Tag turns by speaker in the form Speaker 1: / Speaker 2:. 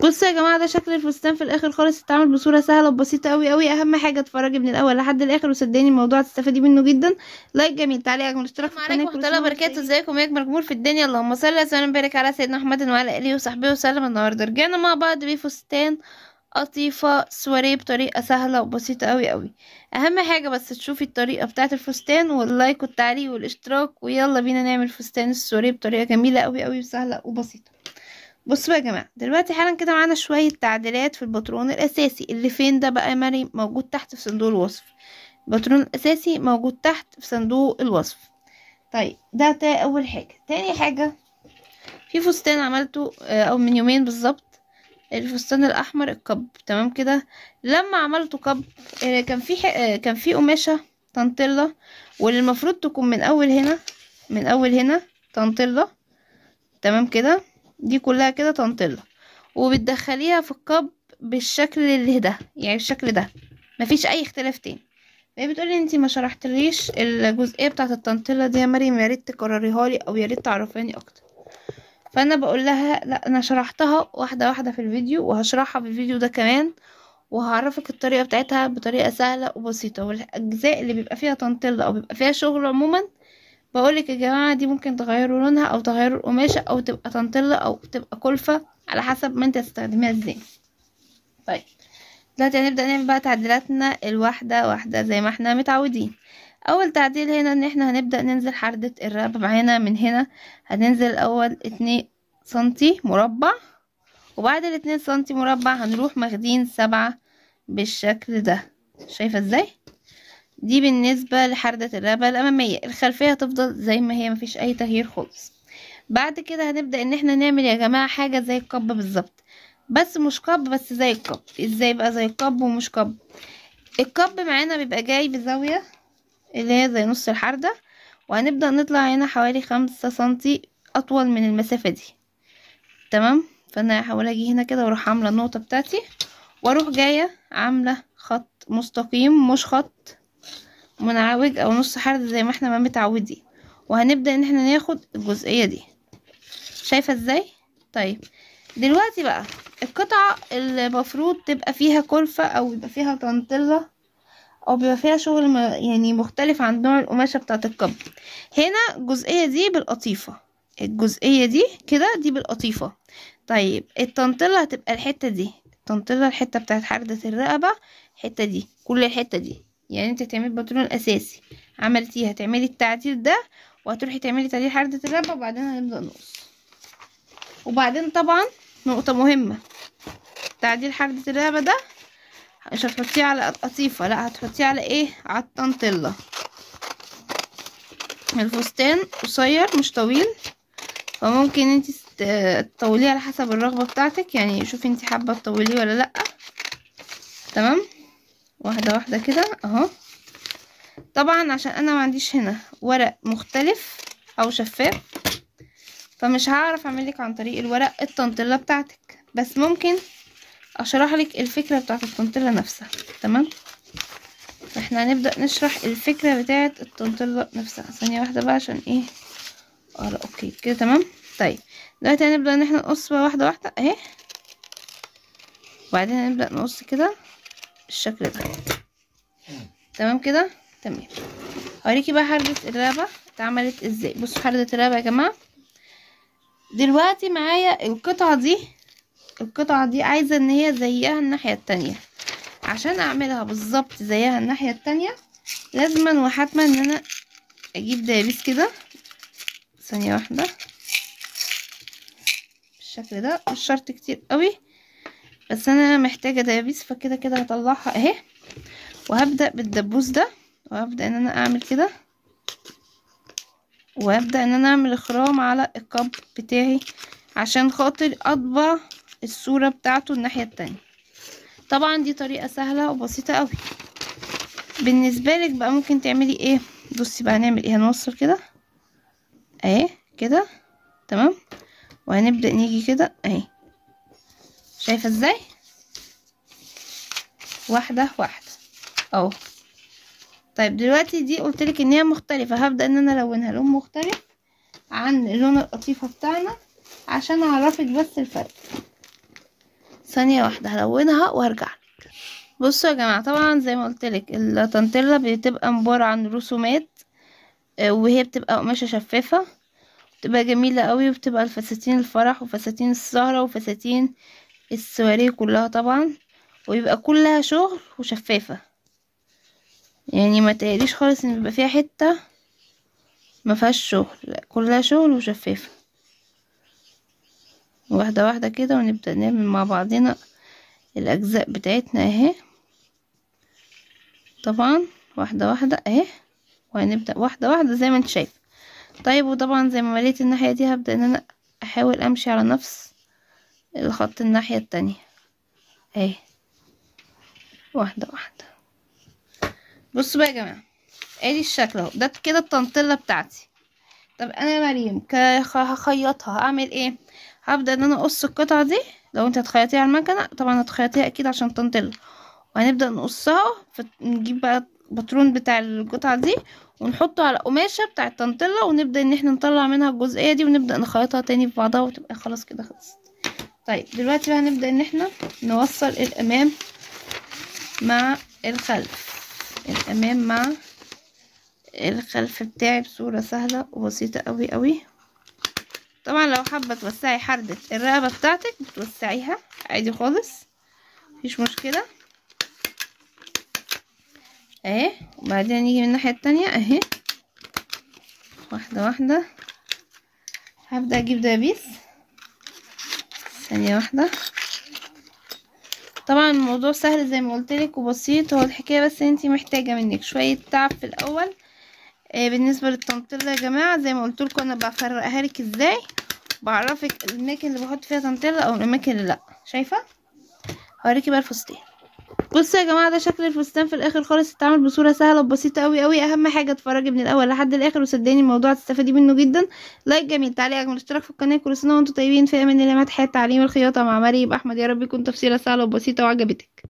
Speaker 1: بصوا يا جماعه ده شكل الفستان في الاخر خالص اتعمل بصوره سهله وبسيطه قوي قوي اهم حاجه اتفرجي من الاول لحد الاخر وصدقني الموضوع هتستفادي منه جدا لايك جميل تعليق اجمل اشتراك في القناه ورحمه الله وبركاته ازيكم يا اجمل جمهور في الدنيا اللهم صل وسلم وبارك على سيدنا محمد وعلى اله وصحبه وسلم النهارده رجعنا مع بعض بفستان قطيفة سواريه بطريقة سهلة وبسيطة قوي قوي اهم حاجة بس تشوفي الطريقة بتاعة الفستان واللايك والتعليق والاشتراك ويلا بينا نعمل فستان السواريه بطريقة جميلة قوي قوي وسهلة وبسيطة بصوا يا جماعة دلوقتي حالا كده معانا شوية تعديلات في الباترون الأساسي اللي فين ده بقى يا مريم موجود تحت في صندوق الوصف الباترون الأساسي موجود تحت في صندوق الوصف طيب ده تا أول حاجة تاني حاجة في فستان عملته آه، أو من يومين بالظبط الفستان الأحمر الكب تمام كده لما عملته كب آه، كان في ح- آه، كان في قماشة طنطلة واللي المفروض تكون من أول هنا من أول هنا طنطلة تمام كده دي كلها كده طنطلة وبتدخليها في الكب بالشكل اللي ده يعني الشكل ده مفيش اي اختلاف تاني فهي بتقولي انتي ما شرحتليش الجزئيه بتاعه الطنطله دي يا مريم يا ريت تكرريها لي او يا ريت تعرفاني اكتر فانا بقول لها لا انا شرحتها واحده واحده في الفيديو وهشرحها في الفيديو ده كمان وهعرفك الطريقه بتاعتها بطريقه سهله وبسيطه والاجزاء اللي بيبقى فيها طنطله او بيبقى فيها شغل عموما بقولك يا جماعة دي ممكن تغيروا لونها او تغيروا القماشة او تبقى طنطلة او تبقى كلفة على حسب ما انت تستخدميها ازاي طيب دلوقتي هنبدأ نعمل بقى تعديلاتنا الواحدة واحدة زي ما احنا متعودين اول تعديل هنا ان احنا هنبدأ ننزل حردة الرقبة معانا من هنا هننزل الاول اتنين سنتي مربع وبعد الاتنين سنتي مربع هنروح ماخدين سبعة بالشكل ده شايفة ازاي دي بالنسبة لحردة الرقبة الأمامية الخلفية هتفضل زي ما هي مفيش أي تغيير خالص بعد كده هنبدأ ان احنا نعمل يا جماعة حاجة زي القب بالظبط بس مش قب بس زي القب ازاي بقى زي القب ومش قب القب معانا بيبقى جاي بزاوية اللي هي زي نص الحردة وهنبدأ نطلع هنا حوالي خمسة سنتي أطول من المسافة دي تمام فأنا هحاول أجي هنا كده وأروح عاملة النقطة بتاعتي وأروح جاية عاملة خط مستقيم مش خط منعوج او نص حرد زي ما احنا ما متعودين وهنبدأ ان احنا ناخد الجزئية دي شايفة ازاي طيب دلوقتي بقى القطعة اللي المفروض تبقى فيها كلفة او يبقى فيها طنطلة او بيبقى فيها شغل م- يعني مختلف عن نوع القماشة بتاعة الكب هنا الجزئية دي بالقطيفة الجزئية دي كده دي بالقطيفة طيب الطنطلة هتبقى الحتة دي الطنطلة الحتة بتاعت حردة الرقبة الحتة دي كل الحتة دي يعني انت تعملي الباترون الاساسي عملتيه هتعملي التعديل ده وهتروحي تعملي تعديل حردة الرقبة وبعدين هنبدأ نقص وبعدين طبعا نقطة مهمة تعديل حردة الرقبة ده مش هتحطيه على قطيفة لا هتحطيه على ايه على الطنطلة الفستان قصير مش طويل فممكن انت تطوليه على حسب الرغبة بتاعتك يعني شوفي انت حابة تطوليه ولا لأ تمام واحدة واحدة كده اهو طبعا عشان انا ما عنديش هنا ورق مختلف او شفاف فمش هعرف اعملك عن طريق الورق الطنطلة بتاعتك بس ممكن اشرح لك الفكرة بتاعت الطنطلة نفسها تمام فاحنا هنبدأ نشرح الفكرة بتاعت الطنطلة نفسها ثانية واحدة بقى عشان ايه اه لا، اوكي كده تمام طيب دلوقتي هنبدأ ان احنا نقص بقى واحدة واحدة اهي وبعدين هنبدأ نقص كده بالشكل ده تمام كده تمام هوريكي بقى حردة الرقبة اتعملت ازاي بصوا حردة الرقبة يا جماعة دلوقتي معايا القطعة دي القطعة دي عايزة ان هي زيها الناحية التانية عشان اعملها بالظبط زيها الناحية التانية لازما وحتما ان انا اجيب دبابيس كده ثانية واحدة بالشكل ده مش شرط كتير قوي بس انا محتاجة دبابيس فكده كده هطلعها اهي وهبدأ بالدبوس ده وهبدأ ان انا اعمل كده وهبدأ ان انا اعمل اخرام على الكب بتاعي عشان خاطر اطبع الصورة بتاعته الناحية التانية طبعا دي طريقة سهلة وبسيطة قوي بالنسبة لك بقى ممكن تعملي ايه بصي بقى هنعمل ايه هنوصل كده اهي كده تمام وهنبدأ نيجي كده اهي شايفة ازاي واحدة واحدة اهو طيب دلوقتي دي قلتلك ان هي مختلفة هبدأ ان انا الونها لون مختلف عن لون القطيفة بتاعنا عشان اعرفك بس الفرق ثانيه واحده هلونها وهرجع لك بصوا يا جماعه طبعا زي ما قلت لك التنتيلا بتبقى عباره عن رسومات آه، وهي بتبقى قماشه شفافه بتبقى جميله قوي وبتبقى الفساتين الفرح وفساتين السهره وفساتين السواريه كلها طبعا ويبقى كلها شغل وشفافه يعني ما تقليش خالص ان بيبقى فيها حته ما فيهاش شغل لا كلها شغل وشفافه واحده واحده كده ونبدا نعمل مع بعضنا الاجزاء بتاعتنا اهي طبعا واحده واحده اهي وهنبدا واحده واحده زي ما انت شايف طيب وطبعا زي ما مليت الناحيه دي هبدا ان انا احاول امشي على نفس الخط الناحيه التانية اهي واحده واحده بصوا بقى يا جماعه ادي الشكل اهو ده كده الطنطله بتاعتي طب انا يا مريم ك- هخيطها هعمل ايه هبدا ان انا اقص القطعه دي لو انت هتخيطيها على المكنه طبعا هتخيطيها اكيد عشان طنطله وهنبدا نقصها فنجيب بقى الباترون بتاع القطعه دي ونحطه على قماشه بتاع الطنطله ونبدا ان احنا نطلع منها الجزئيه دي ونبدا نخيطها تاني في بعضها وتبقى خلاص كده خلصت طيب دلوقتي بقى هنبدا ان احنا نوصل الامام مع الخلف الامام مع الخلف بتاعي بصورة سهلة وبسيطة قوي قوي طبعا لو حابة توسعي حردة الرقبة بتاعتك بتوسعيها عادي خالص مفيش مشكلة اهي وبعدين نيجي من الناحية التانية اهي واحدة واحدة هبدأ اجيب دبابيس ثانية واحدة طبعا الموضوع سهل زي ما قلتلك وبسيط هو الحكاية بس انتي محتاجة منك شوية تعب في الاول آه بالنسبة للطنطلة يا جماعة زي ما قلتلكوا انا بفرقها لك ازاي بعرفك الاماكن اللي بحط فيها طنطلة او الاماكن اللي لا شايفة هوريكي بقى الفستان بصوا يا جماعه ده شكل الفستان في الاخر خالص اتعمل بصوره سهله وبسيطه قوي قوي اهم حاجه اتفرجي من الاول لحد الاخر وصدقني الموضوع هتستفادي منه جدا لايك جميل تعليق والاشتراك في القناه كل سنه وانتم طيبين في امان الله مع تحيات تعليم الخياطه مع مريم احمد يا رب يكون تفسيرها سهله وبسيطه وعجبتك